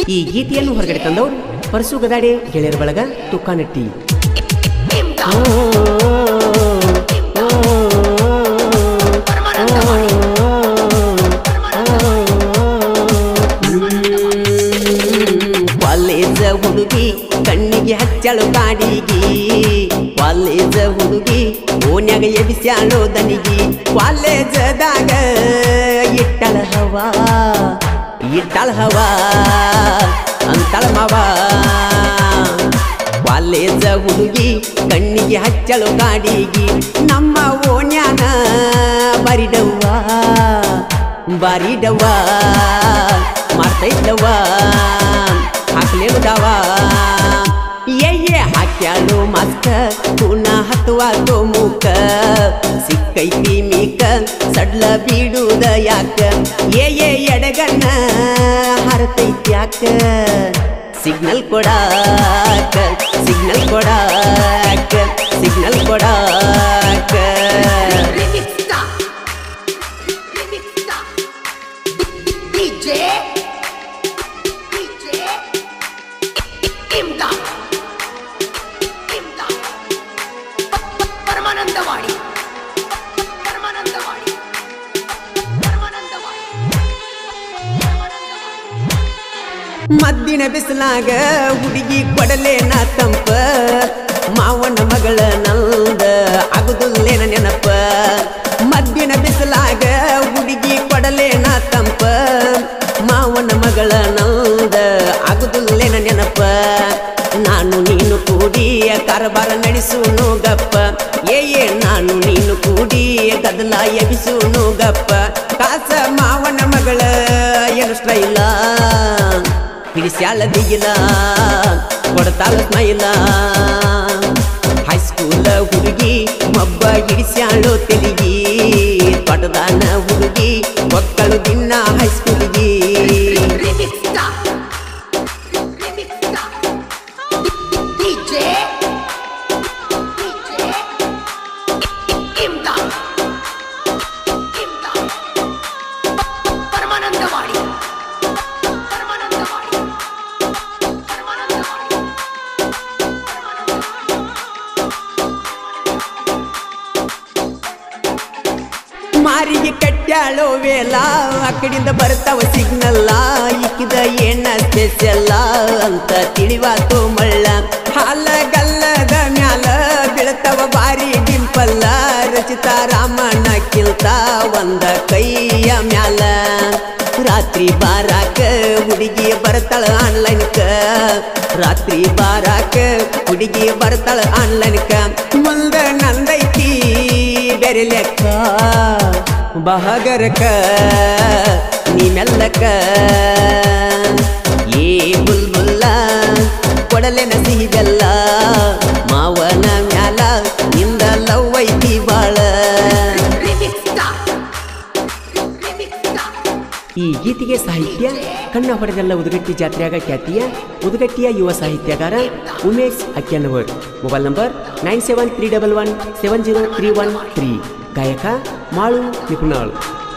ಈ ಗೀತೆಯನ್ನು ಹೊರಗಡೆ ತಂದವರು ಪರಸು ಗದಾಡೆ ಗೆಳೆಯರ ಬಳಗ ತುಕ್ಕಾನಟ್ಟಿ ಕಾಲೇಜ ಹುಡುಗಿ ಕಣ್ಣಿಗೆ ಹಚ್ಚಳು ಕಾಡಿಗಿ ಕಾಲೇಜ ಹುಡುಗಿ ಓನ್ಯಾಗ ಎಬಿಸ್ಯಾಳು ದನಿಗಿ ಕಾಲೇಜದಾಗ ಇಟ್ಟಳ ಹವಾ ಇಟ್ಟಳ ಹವಾ ಅಂತಳ ಮಾವ ಕಾಲೇಜ ಹುಡುಗಿ ಕಣ್ಣಿಗೆ ಹಚ್ಚಳು ಕಾಡಿಗಿ ನಮ್ಮ ಓನ್ಯಾನ ಬರಿಡವ್ವ ಬಾರಿಡವ್ವ ಮಾಡ್ತೈತವ್ವ ಹಾಕ್ಲೇವು ಡವ ಏಯೇ ಹಾಕ್ಯಾಳು ಮಸ್ಕ ಪುನ ಹತ್ತುವಾತು ಮೂಕ ಸಿಕ್ಕೈತಿ ಮೀಕ ಸಡ್ಲ ಬೀಡುದ ಯಾಕ ಏಯೇ ಎಡಗಣ್ಣ ಹರತೈತಿ ಯಾಕ ಸಿಗ್ನಲ್ ಕೊಡಾಕ ಸಿಗ್ನಲ್ ಕೊಡಾಕ ಸಿಗ್ನಲ್ ಕೊಡಾಕ Remix Star. Remix Star. DJ. DJ. Imdad. Imdad. Paramanandawadi Paramanandawadi Paramanandawadi Paramanandawadi ಮದ್ದಿನ ಬಿಸಿಲಾಗ ಹುಡುಗಿ ಕೊಡಲೇನ ತಂಪ ಮಾವನ ಮಗಳ ನಲ್ದ ಆಗುದಿಲ್ಲೇನ ನೆನಪ ಮದ್ದಿನ ಬಿಸಿಲಾಗ ಹುಡುಗಿ ಕೊಡಲೇನ ತಂಪ ಮಾವನ ಮಗಳ ನಲ್ದ ಆಗುದಿಲ್ಲೇನ ನೆನಪ ನಾನು ನೀನು ಕೂಡಿ ಕಾರಬಾರ ನಡೆಸುನು ಗಪ್ಪ ಏ ಏ ನಾನು ನೀನು ಕೂಡಿ ಗದಲ ಎಬಿಸುನು ಗಪ್ಪ ಕಾಸ ಮಾವನ ಮಗಳ ಏನು ಸ್ಟೈಲ ಹಿಡಿಸ್ಯಾಳ ದಿಗಿಲ ಕೊಡ್ತಾಳ ಸ್ಮೈಲ ಹೈಸ್ಕೂಲ ಹುಡುಗಿ ಮಬ್ಬ ಹಿಡಿಸ್ಯಾಳು ತೆಲಿಗಿ ತೊಟದಾನ ಹುಡುಗಿ ಮಕ್ಕಳು ದಿನ ಹೈಸ್ಕೂಲಿಗಿ Remix Star. Remix Star. DJ. DJ. Imdad. Imdad. Paramanandawadi Paramanandawadi Paramanandawadi ಮಾರಿಗೆ ಕಟ್ಟ್ಯಾಳೋ ವೇಲ ಆ ಕಡೆಯಿಂದ ಬರ್ತಾವ ಸಿಗ್ನಲ್ಲ ಇಕ್ಕಿದ ಏನ ಸ್ಪೆಷಲ್ಲ ಅಂತ ತಿಳಿವಾತು ಮಳ್ಳ ಹಾಲ ಗಲ್ಲದ ಮ್ಯಾಲ ಬೀಳ್ತಾವ ಬಾರಿ ಡಿಂಪಲ್ಲ ರಚಿತ ರಾಮಣ್ಣ ಕಿಲ್ತ ಒಂದ ಕೈಯ ಮ್ಯಾಲ ರಾತ್ರಿ ಬಾರಾಕ ಹುಡುಗಿ ಬರ್ತಾಳ ಆನ್ಲೈನ್ಕ ರಾತ್ರಿ ಬಾರಾಕ ಹುಡುಗಿ ಬರ್ತಾಳ ಆನ್ಲೈನ್ಕ ಮುಂದ ನಂದೈತಿ ಬೇರೆ ಲೆಕ್ಕ ಬಹಗರಕ ನೀ ಮೆಲ್ಲಕ ಏ ಬುಲ್ಬುಲ್ಲ ಕೊಡಲೆನ ಸಿಹಿ ಬೆಲ್ಲ ಮಾವನ ಮ್ಯಾಲ ನಿಂದ ಲವ್ ಐತಿ ಬಾಳ Remix Star. Remix Star. ಈ ಗೀತೆಗೆ ಸಾಹಿತ್ಯ ಕಣ್ಣ ಹೊಡೆದೆಲ್ಲ ಉದುಗಟ್ಟಿ ಜಾತ್ರೆಯಾಗ ಖ್ಯಾತಿಯ ಉದುಗಟ್ಟಿಯ ಯುವ ಸಾಹಿತ್ಯಗಾರ ಉಮೇಶ್ ಅಕ್ಯನವರ್ mobile number nine seven three double one seven zero three one three ಗಾಯಕ ಮಾಳು ನಿಪುಣಾಳ್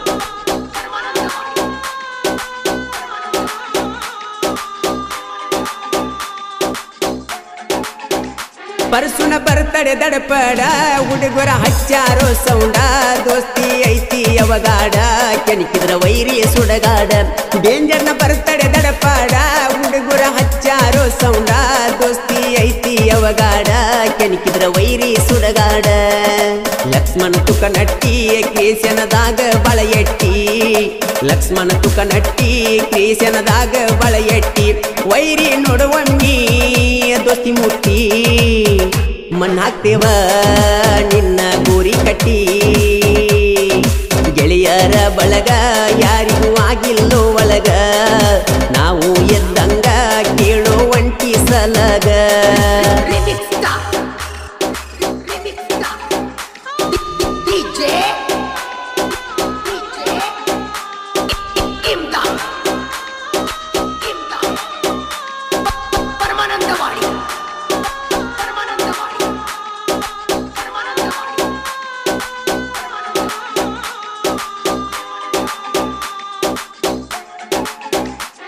ಪರಸುನ ಬರ್ತಡೆ ದಡಪಡ ಹುಡುಗರ ಹಚ್ಚಾರೋ ಸೌಂಡ ದೋಸ್ತಿ ಐತಿ ಅವಗಾಡ ಕೆಣಕಿದ್ರ ವೈರಿ ಸುಡಗಾಡ ಡೇಂಜರ್ನ ಬರ್ತಡೆ ದಡಪಾಡ ಹುಡುಗರ ಹಚ್ಚಾರೋ ಸೌಂಡ ದೋಸ್ತಿ ಐತಿ ಅವಗಾಡ ಕೆಣಕಿದ್ರ ವೈರಿ ಸುಡಗಾಡ ಲಕ್ಷ್ಮಣ ತುಕ ನಟ್ಟಿ ಕೇಸನದಾಗ ಬಳ ಎಟ್ಟಿ ಲಕ್ಷ್ಮಣ ತುಕ ನಟ್ಟಿ ಕೇಸನದಾಗ ಬಳ ಎಟ್ಟಿ ವೈರಿ ನೋಡುವಮ್ಮಿ ದೋಸ್ತಿ ಮುಟ್ಟಿ ಮಣ್ಣಾಕ್ತೇವ ನಿನ್ನ ಗೋರಿ ಕಟ್ಟಿ ಗೆಳೆಯರ ಬಳಗ ಯಾರಿಗೂ ಆಗಿಲ್ಲೋ ಒಳಗ ನಾವು ಎದ್ದಂಗ ಕೇಳೋ ಒಂಟಿ ಸಲಗ Remix Star. Remix Star. DJ. DJ. Imdad. Imdad. Paramanandawadi Paramanandawadi Paramanandawadi Paramanandawadi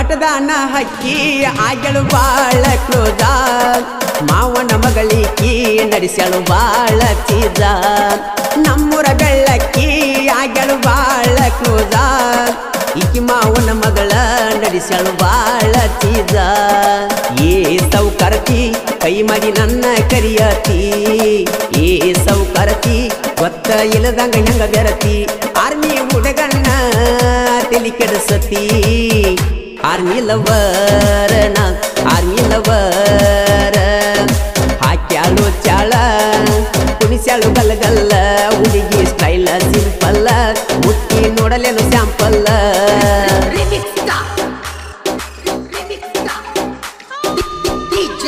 ತೋಟದಾನ ಹಕ್ಕಿ ಆಗ್ಯಳು ಬಾಳ ಕ್ರೋಧ ಮಾವನ ಮಗಳಿಕಿ ನಡೆಸಳು ಬಾಳ ಚೀಜ ನಮ್ಮೂರ ಬೆಳ್ಳಕ್ಕಿ ಆಗ್ಯಳು ಬಾಳ ಕ್ರೋಧ ಈಕಿ ಮಾವನ ಮಗಳ ನಡೆಸಳು ಬಾಳ ಚೀಜ ಏ ಸೌಕರತಿ ಕೈ ಮಾಡಿ ನನ್ನ ಕರಿಯತಿ ಏ ಸೌಕರತಿ ಗೊತ್ತ ಇಲ್ಲದಂಗ ಹೆಂಗ ಬೆರತಿ ಆರ್ಮಿ ಹುಡುಗಣ್ಣ ತಲಿ ಕೆಡಿಸತಿ ಆರ್ಮಿ ಲವರನ ಆರ್ಮಿ ಲವರ ಹಾಕ್ಯಾಳು ಚಾಳ ಕುಣಿಸ್ಯಾಳು ಗಲ್ಲಗಲ್ಲ ಹುಡುಗಿ ಸ್ಟೈಲ ಸಿಂಪಲ್ಲ ಮುಟ್ಟಿ ನೋಡಲೇನು ಸ್ಯಾಂಪಲ್ಲ Remix Star. Remix Star. DJ.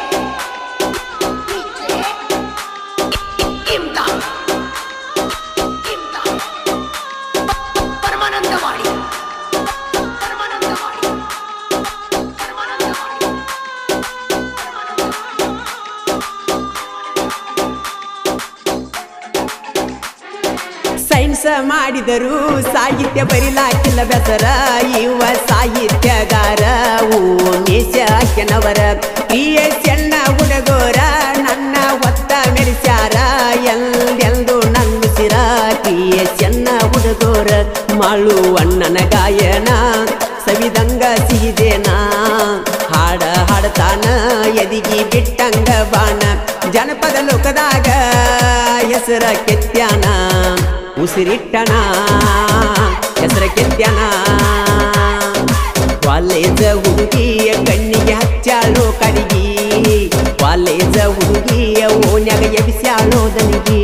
DJ. Imdad. Imdad. Paramanandawadi Paramanandawadi Paramanandawadi ಸೈನ್ಸ್ ಮಾಡಿದರು ಸಾಹಿತ್ಯ ಬರಿಲಾಕಿಲ್ಲ ಬೆಸರ ಇವ ಸಾಹಿತ್ಯಗಾರ ಉಮೇಶ ಕೆನವರ ಕ್ರಿಯೇಷನ್ನ ಹುಡುಗೋರ ನನ್ನ ಒತ್ತ ಮೆರೆಸ್ಯಾರ ಎಲ್ಲೆಂದು ನಂಬಿಸಿರ ಕ್ರಿಯೇಷನ್ನ ಹುಡುಗೋರ ಮಾಳು ಅಣ್ಣನ ಗಾಯನ ಸವಿದಂಗ ಸಿಹಿದೇನ ಹಾಡ ಹಾಡತಾನ ಎದಿಗಿ ಬಿಟ್ಟಂಗ ಬಾಣ ಜನಪದ ಲೋಕದಾಗ ಹೆಸರ ಕೆತ್ಯಾನ ಉಸಿರಿಟ್ಟಣ ಹೆಸರ ಕೆತ್ಯಾನ ಕಾಲೇಜ ಹುಡುಗಿಯ ಕಣ್ಣಿಗೆ ಹಚ್ಚಾಳೋ ಕಡಿಗಿ ಕಾಲೇಜ ಹುಡುಗಿಯ ಓನ್ಯಾಗ ಎಬಿಸ್ಯಾಳೋ ದನಿಗಿ